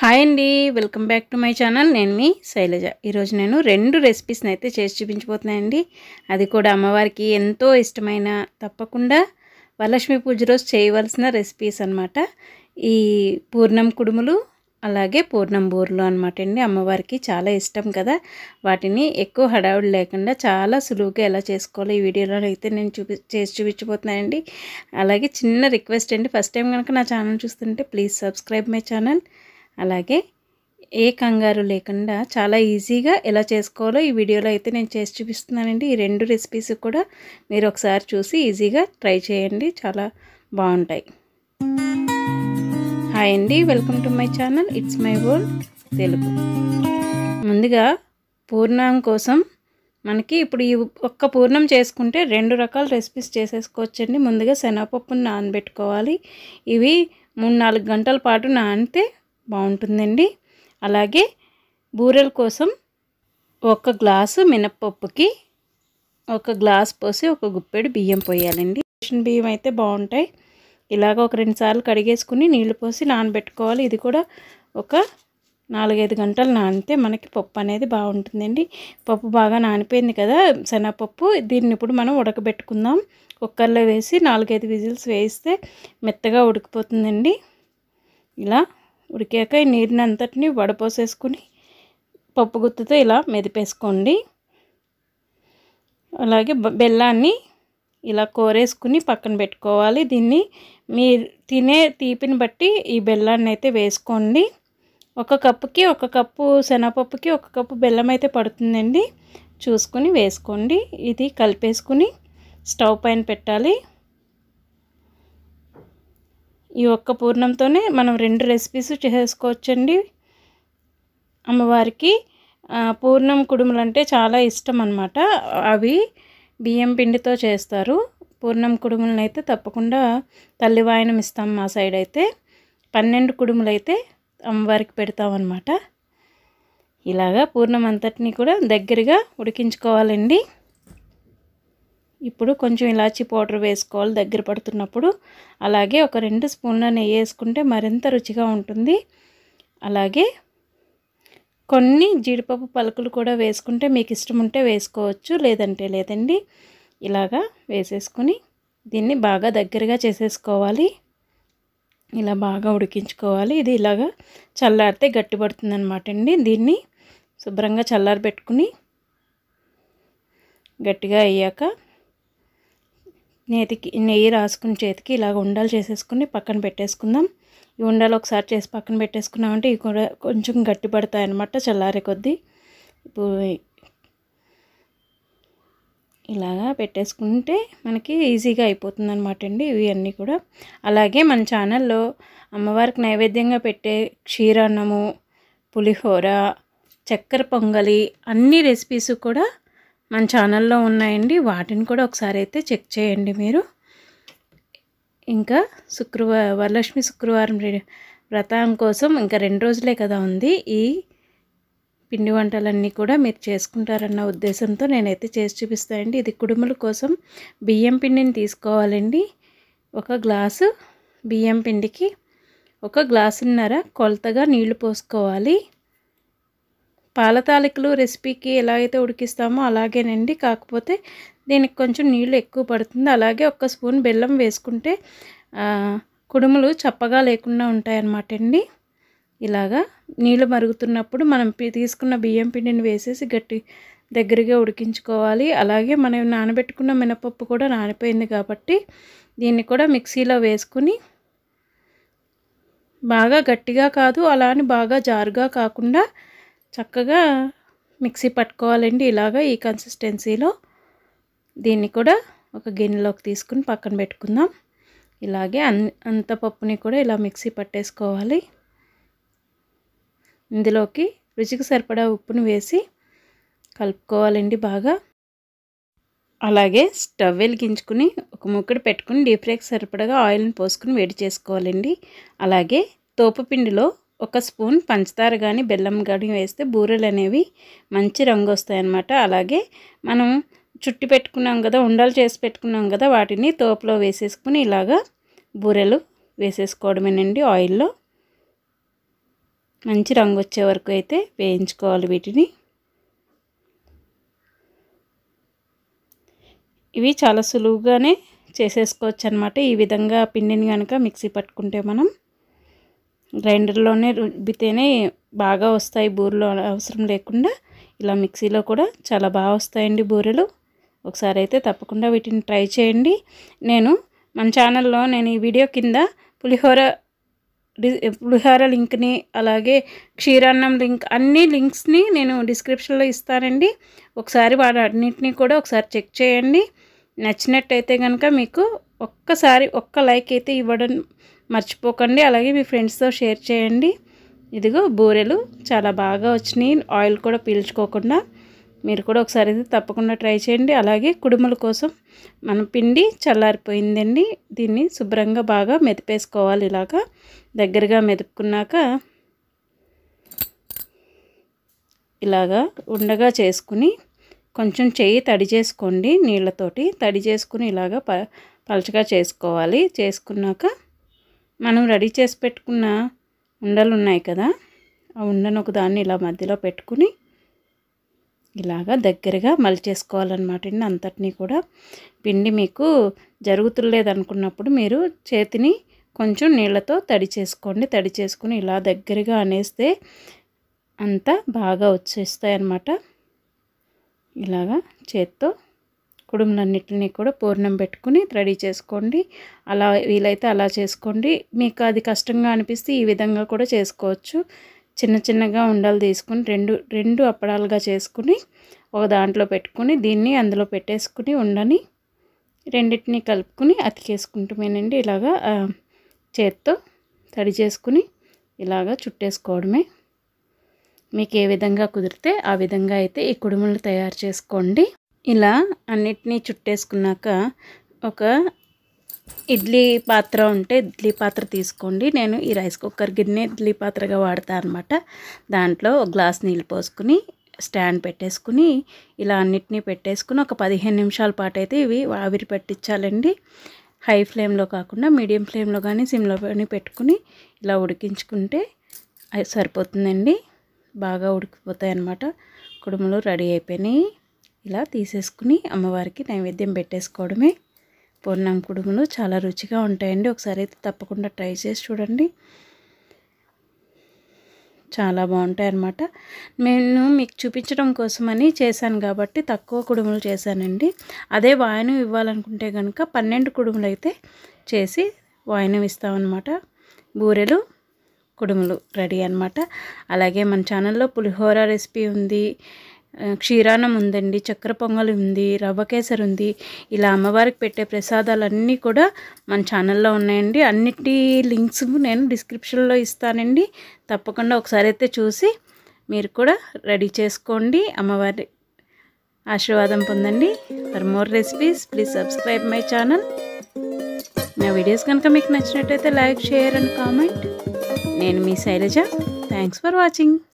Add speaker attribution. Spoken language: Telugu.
Speaker 1: హాయ్ అండి welcome back to my channel నేను మీ శైలజ ఈరోజు నేను రెండు రెసిపీస్ని అయితే చేసి చూపించబోతున్నానండి అది కూడా అమ్మవారికి ఎంతో ఇష్టమైన తప్పకుండా వరలక్ష్మి పూజ రోజు చేయవలసిన రెసిపీస్ అనమాట ఈ పూర్ణం కుడుములు అలాగే పూర్ణం బూరెలు అనమాట అండి అమ్మవారికి చాలా ఇష్టం కదా వాటిని ఎక్కువ హడావుడి లేకుండా చాలా సులువుగా ఎలా చేసుకోవాలో ఈ వీడియోలో అయితే నేను చూపి చేసి చూపించబోతున్నానండి అలాగే చిన్న రిక్వెస్ట్ అండి ఫస్ట్ టైం కనుక నా ఛానల్ చూస్తుంటే ప్లీజ్ సబ్స్క్రైబ్ మై ఛానల్ అలాగే ఏ కంగారు లేకుండా చాలా ఈజీగా ఎలా చేసుకోవాలో ఈ వీడియోలో అయితే నేను చేసి చూపిస్తున్నానండి ఈ రెండు రెసిపీస్ కూడా మీరు ఒకసారి చూసి ఈజీగా ట్రై చేయండి చాలా బాగుంటాయి హాయ్ అండి welcome to my channel it's my world Telugu ముందుగా పూర్ణం కోసం మనకి ఇప్పుడు ఈ ఒక్క పూర్ణం చేసుకుంటే రెండు రకాల రెసిపీస్ చేసేసుకోవచ్చండి ముందుగా శనగపప్పును నానబెట్టుకోవాలి ఇవి మూడు నాలుగు గంటల పాటు నానితే బాగుంటుందండి అలాగే బూరెల కోసం ఒక గ్లాసు మినప్పప్పుకి ఒక గ్లాస్ పోసి ఒక గుప్పెడు బియ్యం పోయాలండి రేషన్ బియ్యం అయితే బాగుంటాయి ఇలాగ ఒక రెండు సార్లు కడిగేసుకుని నీళ్లు పోసి నానబెట్టుకోవాలి ఇది కూడా ఒక నాలుగైదు గంటలు నానితే మనకి పప్పు అనేది బాగుంటుందండి పప్పు బాగా నానిపోయింది కదా శనగపప్పు దీన్ని ఇప్పుడు మనం ఉడకబెట్టుకుందాం కుక్కర్లో వేసి నాలుగైదు విజిల్స్ వేస్తే మెత్తగా ఉడికిపోతుందండి ఇలా ఉడికాక ఈ నీరుని అంతటిని వడపోసేసుకుని పప్పు గుత్తుతో ఇలా మెదిపేసుకోండి అలాగే బెల్లాన్ని ఇలా కోరేసుకుని పక్కన పెట్టుకోవాలి దీన్ని మీరు తినే తీపిని బట్టి ఈ బెల్లాన్ని అయితే వేసుకోండి ఒక కప్పుకి ఒక కప్పు శనగపప్పుకి ఒక కప్పు బెల్లం అయితే పడుతుందండి చూసుకుని వేసుకోండి ఇది కలిపేసుకుని స్టవ్ పైన పెట్టాలి ఈ ఒక్క పూర్ణంతోనే మనం రెండు రెసిపీస్ చేసుకోవచ్చండి అమ్మవారికి పూర్ణం కుడుములు అంటే చాలా ఇష్టం అనమాట అవి బియ్యం పిండితో చేస్తారు పూర్ణం కుడుములను అయితే తప్పకుండా తల్లి వాయనం ఇస్తాం మా సైడ్ అయితే పన్నెండు కుడుములు అయితే అమ్మవారికి పెడతామన్నమాట ఇలాగా పూర్ణం అంతటిని కూడా దగ్గరగా ఉడికించుకోవాలండి ఇప్పుడు కొంచెం ఇలాచి పౌడర్ వేసుకోవాలి దగ్గర పడుతున్నప్పుడు అలాగే ఒక రెండు స్పూన్ల నెయ్యి వేసుకుంటే మరింత రుచిగా ఉంటుంది అలాగే కొన్ని జీడిపప్పు పలుకులు కూడా వేసుకుంటే మీకు ఇష్టం ఉంటే వేసుకోవచ్చు లేదంటే లేదండి ఇలాగా వేసేసుకుని దీన్ని బాగా దగ్గరగా చేసేసుకోవాలి ఇలా బాగా ఉడికించుకోవాలి ఇది ఇలాగా చల్లారితే గట్టిపడుతుంది అనమాట అండి దీన్ని శుభ్రంగా చల్లారబెట్టుకుని గట్టిగా అయ్యాక నేతికి నెయ్యి రాసుకుని చేతికి ఇలాగ ఉండాలు చేసేసుకుని పక్కన పెట్టేసుకుందాం ఈ ఉండాలు ఒకసారి చేసి పక్కన పెట్టేసుకున్నామంటే ఇవి కూడా కొంచెం గట్టి పడతాయి అన్నమాట చల్లారే కొద్దీ ఇప్పుడు ఇలాగా పెట్టేసుకుంటే మనకి ఈజీగా అయిపోతుంది అనమాట అండి ఇవి అన్నీ కూడా అలాగే మన ఛానల్లో అమ్మవారికి నైవేద్యంగా పెట్టే క్షీరాన్నము పులిహోర చక్కెర పొంగలి అన్ని రెసిపీస్ కూడా మన ఛానల్లో ఉన్నాయండి వాటిని కూడా ఒకసారి అయితే చెక్ చేయండి మీరు ఇంకా శుక్రవారం వరలక్ష్మి శుక్రవారం వ్రతం కోసం ఇంకా రెండు రోజులే కదా ఉంది ఈ పిండి వంటలన్నీ కూడా మీరు చేసుకుంటారన్న ఉద్దేశంతో నేనైతే చేసి చూపిస్తానండి ఇది కుడుముల కోసం బియ్యం పిండిని తీసుకోవాలండి ఒక గ్లాసు బియ్యం పిండికి ఒక గ్లాసున్నర కొలతగా నీళ్లు పోసుకోవాలి పాల తాలికలు రెసిపీకి ఎలా అయితే ఉడికిస్తామో అలాగేనండి కాకపోతే దీనికి కొంచెం నీళ్ళు ఎక్కువ పడుతుంది అలాగే ఒక్క స్పూన్ బెల్లం వేసుకుంటే కుడుములు చప్పగా లేకుండా ఉంటాయన్నమాట అండి ఇలాగా నీళ్ళు మరుగుతున్నప్పుడు మనం తీసుకున్న బియ్యం పిండిని వేసేసి గట్టి దగ్గరగా ఉడికించుకోవాలి అలాగే మనం నానబెట్టుకున్న మినపప్పు కూడా నానిపోయింది కాబట్టి దీన్ని కూడా మిక్సీలో వేసుకుని బాగా గట్టిగా కాదు అలా అని బాగా జారుగా కాకుండా చక్కగా మిక్సీ పట్టుకోవాలండి ఇలాగా ఈ కన్సిస్టెన్సీలో దీన్ని కూడా ఒక గిన్నెలోకి తీసుకుని పక్కన పెట్టుకుందాం ఇలాగే అన్ అంత పప్పుని కూడా ఇలా మిక్సీ పట్టేసుకోవాలి ఇందులోకి రుచికి సరిపడా ఉప్పును వేసి కలుపుకోవాలండి బాగా అలాగే స్టవ్ వెలిగించుకుని ఒక ముక్కడు పెట్టుకుని డీప్ ఫ్రైకి సరిపడగా ఆయిల్ని పోసుకుని వేడి చేసుకోవాలండి అలాగే తోపుపిండిలో ఒక స్పూన్ పంచదార కానీ బెల్లం కానీ వేస్తే బూరెలు అనేవి మంచి రంగు వస్తాయన్నమాట అలాగే మనం చుట్టి పెట్టుకున్నాం కదా ఉండలు చేసి పెట్టుకున్నాం కదా వాటిని తోపులో వేసేసుకుని ఇలాగా బూరెలు వేసేసుకోవడమేనండి ఆయిల్లో మంచి రంగు వచ్చే వరకు అయితే వేయించుకోవాలి వీటిని ఇవి చాలా సులువుగానే చేసేసుకోవచ్చు అనమాట ఈ విధంగా పిండిని కనుక మిక్సీ పట్టుకుంటే మనం గ్రైండర్లోనే రుబ్బితేనే బాగా వస్తాయి బూరెలు అవసరం లేకుండా ఇలా మిక్సీలో కూడా చాలా బాగా వస్తాయండి బూరెలు ఒకసారి అయితే తప్పకుండా వీటిని ట్రై చేయండి నేను మన ఛానల్లో నేను ఈ వీడియో కింద పులిహోర పులిహోర లింక్ని అలాగే క్షీరాన్నం లింక్ అన్ని లింక్స్ని నేను డిస్క్రిప్షన్లో ఇస్తానండి ఒకసారి వాటన్నిటిని కూడా ఒకసారి చెక్ చేయండి నచ్చినట్టయితే కనుక మీకు ఒక్కసారి ఒక్క లైక్ అయితే ఇవ్వడం మర్చిపోకండి అలాగే మీ ఫ్రెండ్స్తో షేర్ చేయండి ఇదిగో బూరెలు చాలా బాగా వచ్చినాయి ఆయిల్ కూడా పీల్చుకోకుండా మీరు కూడా ఒకసారి అయితే తప్పకుండా ట్రై చేయండి అలాగే కుడుముల కోసం మన పిండి చల్లారిపోయిందండి దీన్ని శుభ్రంగా బాగా మెదిపేసుకోవాలి ఇలాగా దగ్గరగా మెదుపుకున్నాక ఇలాగా ఉండగా చేసుకుని కొంచెం చెయ్యి తడి చేసుకోండి నీళ్ళతోటి తడి చేసుకుని ఇలాగా ప పలచగా చేసుకోవాలి చేసుకున్నాక మనం రెడీ చేసి పెట్టుకున్న ఉండలు ఉన్నాయి కదా ఆ ఉండను ఒక దాన్ని ఇలా మధ్యలో పెట్టుకుని ఇలాగా దగ్గరగా మలిచేసుకోవాలన్నమాట అండి అంతటినీ కూడా పిండి మీకు జరుగుతులేదు అనుకున్నప్పుడు మీరు చేతిని కొంచెం నీళ్ళతో తడి చేసుకోండి తడి చేసుకుని ఇలా దగ్గరగా అనేస్తే అంతా బాగా వచ్చేస్తాయి అన్నమాట ఇలాగా చేత్తో కుడుములన్నిటిని కూడా పూర్ణం పెట్టుకుని రెడీ చేసుకోండి అలా వీలైతే అలా చేసుకోండి మీకు అది కష్టంగా అనిపిస్తే ఈ విధంగా కూడా చేసుకోవచ్చు చిన్న చిన్నగా ఉండలు తీసుకుని రెండు రెండు అప్పడాలుగా చేసుకుని ఒక దాంట్లో పెట్టుకుని దీన్ని అందులో పెట్టేసుకుని ఉండని రెండింటిని కలుపుకుని అతికేసుకుంటామేనండి ఇలాగా చేత్తో తడి చేసుకుని ఇలాగా చుట్టేసుకోవడమే మీకు ఏ విధంగా కుదిరితే ఆ విధంగా అయితే ఈ కుడుములు తయారు చేసుకోండి ఇలా అన్నిటినీ చుట్టేసుకున్నాక ఒక ఇడ్లీ పాత్ర ఉంటే ఇడ్లీ పాత్ర తీసుకోండి నేను ఈ రైస్ కుక్కర్ గిన్నె ఇడ్లీ పాత్రగా వాడతాను అనమాట దాంట్లో ఒక గ్లాస్ నీళ్ళు పోసుకుని స్టాండ్ పెట్టేసుకుని ఇలా అన్నిటినీ పెట్టేసుకుని ఒక పదిహేను నిమిషాల పాటు అయితే ఇవి ఆవిరి పట్టించాలండి హై ఫ్లేమ్లో కాకుండా మీడియం ఫ్లేమ్లో కానీ సిమ్లో కానీ పెట్టుకుని ఇలా ఉడికించుకుంటే అది సరిపోతుందండి బాగా ఉడికిపోతాయి అన్నమాట కుడుములు రెడీ అయిపోయినాయి ఇలా తీసేసుకుని అమ్మవారికి నైవేద్యం పెట్టేసుకోవడమే పూర్ణం కుడుములు చాలా రుచిగా ఉంటాయండి ఒకసారి అయితే తప్పకుండా ట్రై చేసి చూడండి చాలా బాగుంటాయి అన్నమాట నేను మీకు చూపించడం కోసమని చేశాను కాబట్టి తక్కువ కుడుములు చేశానండి అదే వాయనం ఇవ్వాలనుకుంటే కనుక పన్నెండు కుడుములు అయితే చేసి వాయనం ఇస్తామన్నమాట బూరెలు కుడుములు రెడీ అనమాట అలాగే మన ఛానల్లో పులిహోర రెసిపీ ఉంది క్షీరాన్నం ఉందండి చక్కెర పొంగల్ ఉంది రవ్వ కేసరి ఉంది ఇలా అమ్మవారికి పెట్టే ప్రసాదాలన్నీ కూడా మన ఛానల్లో ఉన్నాయండి అన్నిటి లింక్స్ నేను డిస్క్రిప్షన్లో ఇస్తానండి తప్పకుండా ఒకసారి అయితే చూసి మీరు కూడా రెడీ చేసుకోండి అమ్మవారి ఆశీర్వాదం పొందండి for more recipes please subscribe my channel నా వీడియోస్ కనుక మీకు నచ్చినట్టయితే లైక్ షేర్ అండ్ కామెంట్ నేను మీ శైలజ థ్యాంక్స్ ఫర్ వాచింగ్